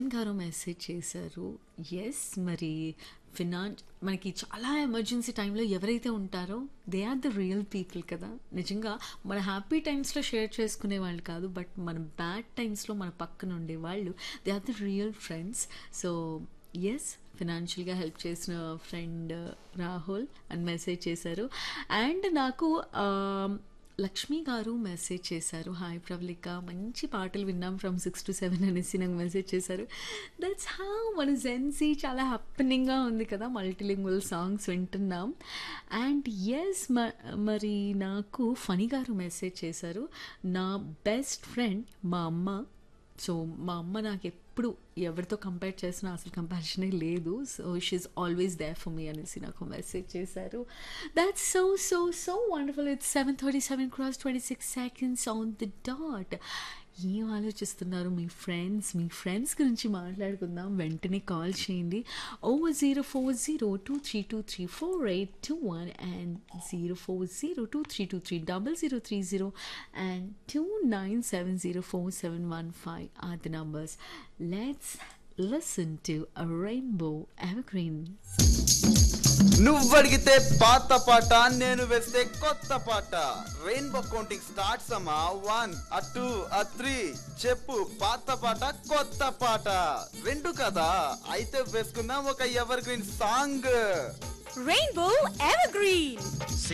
గారు మెసేజ్ చేశారు ఎస్ మరి ఫినాన్స్ మనకి చాలా ఎమర్జెన్సీ టైంలో ఎవరైతే ఉంటారో they are the real people కదా నిజంగా మన హ్యాపీ టైమ్స్లో షేర్ చేసుకునే వాళ్ళు కాదు బట్ మన బ్యాడ్ టైమ్స్లో మన పక్కన ఉండే వాళ్ళు they are the real friends so yes ఫినాన్షియల్గా హెల్ప్ చేసిన ఫ్రెండ్ రాహుల్ అని మెసేజ్ చేశారు అండ్ నాకు ఆ, లక్ష్మి గారు మెసేజ్ చేశారు హాయ్ ప్రవళిక మంచి పాటలు విన్నాం ఫ్రమ్ సిక్స్ టు సెవెన్ అనేసి నాకు మెసేజ్ చేశారు దట్స్ హౌ మన జెన్సీ చాలా హ్యాపెనింగ్గా ఉంది కదా మల్టీలింగ్వల్ సాంగ్స్ వింటున్నాం అండ్ ఎస్ మరి నాకు ఫణి గారు మెసేజ్ చేశారు నా బెస్ట్ ఫ్రెండ్ మా అమ్మ సో మా అమ్మ నాకు ఎప్పుడు ఎవరితో కంపేర్ చేసినా అసలు కంపారిజనే లేదు so she's always there for me అనేసి నాకు మెసేజ్ చేశారు that's so so so wonderful it's seven thirty seven cross twenty six seconds on the dot ఏం ఆలోచిస్తున్నారు మీ ఫ్రెండ్స్ మీ ఫ్రెండ్స్ గురించి మాట్లాడుకుందాం వెంటనే కాల్ చేయండి over zero four zero two three two three four eight two one and zero four zero two three two three double zero three zero and two nine seven zero four seven one five are the numbers let's listen to a rainbow evergreen నువ్వు అడిగితే పాత పాట నేను వేస్తే కొత్త పాట rainbow counting starts అమ్మా one ఆ టూ ఆ త్రీ చెప్పు పాత పాట కొత్త పాట రెండు కదా అయితే వేసుకుందాం ఒక evergreen song Rainbow Evergreen.